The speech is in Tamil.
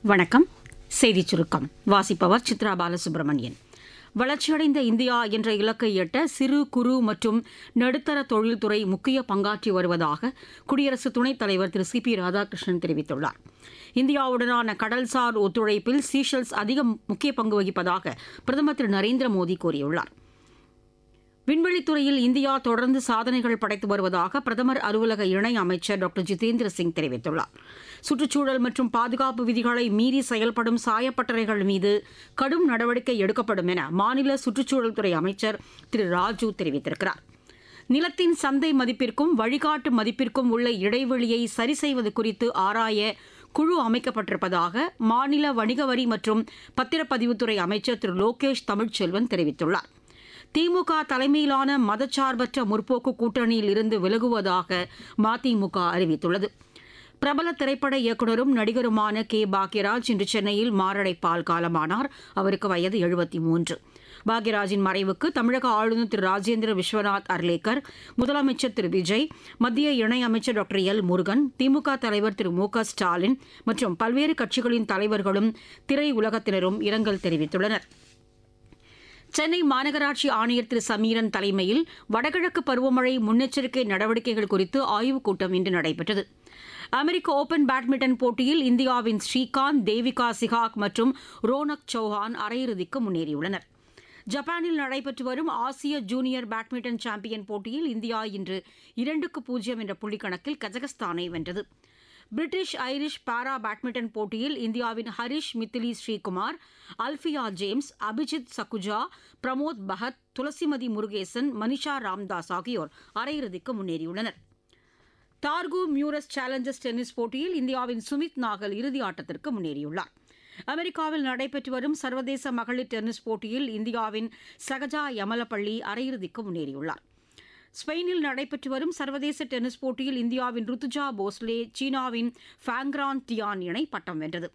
வணக்கம் செய்திச் சுருக்கம் வாசிப்பவர் சித்ரா பாலசுப்ரமணியன் வளர்ச்சியடைந்த இந்தியா என்ற இலக்கை எட்ட சிறு குறு மற்றும் நடுத்தர தொழில்துறை முக்கிய பங்காற்றி வருவதாக குடியரசு துணைத் தலைவர் திரு சி பி ராதாகிருஷ்ணன் தெரிவித்துள்ளார் இந்தியாவுடனான கடல்சார் ஒத்துழைப்பில் சீஷெல்ஸ் அதிக முக்கிய பங்கு வகிப்பதாக பிரதமர் திரு நரேந்திர மோடி கூறியுள்ளார் விண்வெளித்துறையில் இந்தியா தொடர்ந்து சாதனைகள் படைத்து வருவதாக பிரதமர் அலுவலக இணை அமைச்சர் டாக்டர் ஜிதேந்திர சிங் தெரிவித்துள்ளார் சுற்றுச்சூழல் மற்றும் பாதுகாப்பு விதிகளை மீறி செயல்படும் சாயப்பட்டறைகள் மீது கடும் நடவடிக்கை எடுக்கப்படும் என மாநில சுற்றுச்சூழல் துறை அமைச்சர் திரு ராஜு தெரிவித்திருக்கிறார் நிலத்தின் சந்தை மதிப்பிற்கும் வழிகாட்டு மதிப்பிற்கும் உள்ள இடைவெளியை சரி செய்வது குறித்து ஆராய குழு அமைக்கப்பட்டிருப்பதாக மாநில வணிக வரி மற்றும் பத்திரப்பதிவுத்துறை அமைச்சர் திரு லோகேஷ் தமிழ்ச்செல்வன் தெரிவித்துள்ளார் திமுக தலைமையிலான மதச்சார்பற்ற முற்போக்கு கூட்டணியில் இருந்து விலகுவதாக மதிமுக அறிவித்துள்ளது பிரபல திரைப்பட இயக்குநரும் நடிகருமான கே பாக்யராஜ் இன்று சென்னையில் மாரடைப்பால் காலமானார் அவருக்கு வயது எழுபத்தி மூன்று பாக்யராஜின் மறைவுக்கு தமிழக ஆளுநர் திரு ராஜேந்திர விஸ்வநாத் அர்லேக்கர் முதலமைச்சர் திரு விஜய் மத்திய இணையமைச்சர் டாக்டர் எல் முருகன் திமுக தலைவர் திரு மு க ஸ்டாலின் மற்றும் பல்வேறு கட்சிகளின் தலைவர்களும் திரையுலகத்தினரும் இரங்கல் தெரிவித்துள்ளனா் சென்னை மாநகராட்சி ஆணையர் திரு சமீரன் தலைமையில் வடகிழக்கு பருவமழை முன்னெச்சரிக்கை நடவடிக்கைகள் குறித்து ஆய்வுக் கூட்டம் இன்று நடைபெற்றது அமெரிக்க ஓபன் பேட்மிண்டன் போட்டியில் இந்தியாவின் ஸ்ரீகாந்த் தேவிகா சிகாக் மற்றும் ரோனக் சௌஹான் அரையிறுதிக்கு முன்னேறியுள்ளனர் ஜப்பானில் நடைபெற்று வரும் ஆசிய ஜூனியர் பேட்மிண்டன் சாம்பியன் போட்டியில் இந்தியா இன்று இரண்டுக்கு பூஜ்ஜியம் என்ற புள்ளிக்கணக்கில் கஜகஸ்தானை வென்றது பிரிட்டிஷ் ஐரிஷ் பாரா பேட்மிண்டன் போட்டியில் இந்தியாவின் ஹரிஷ் மித்திலி ஸ்ரீகுமார் அல்ஃபியா ஜேம்ஸ் அபிஜித் சகுஜா பிரமோத் பகத் துளசிமதி முருகேசன் மனிஷா ராம்தாஸ் ஆகியோர் அரையிறுதிக்கு முன்னேறியுள்ளனர் டார்கு மியூரஸ் சேலஞ்சர்ஸ் டென்னிஸ் போட்டியில் இந்தியாவின் சுமித் நாகல் இறுதி ஆட்டத்திற்கு முன்னேறியுள்ளார் அமெரிக்காவில் நடைபெற்று வரும் சர்வதேச மகளிர் டென்னிஸ் போட்டியில் இந்தியாவின் சகஜா யமலப்பள்ளி அரையிறுதிக்கு முன்னேறியுள்ளார் ஸ்பெயினில் நடைபெற்று வரும் சர்வதேச டென்னிஸ் போட்டியில் இந்தியாவின் ருத்துஜா போஸ்லே சீனாவின் ஃபேங்ரான் டியான் இணை பட்டம் வென்றது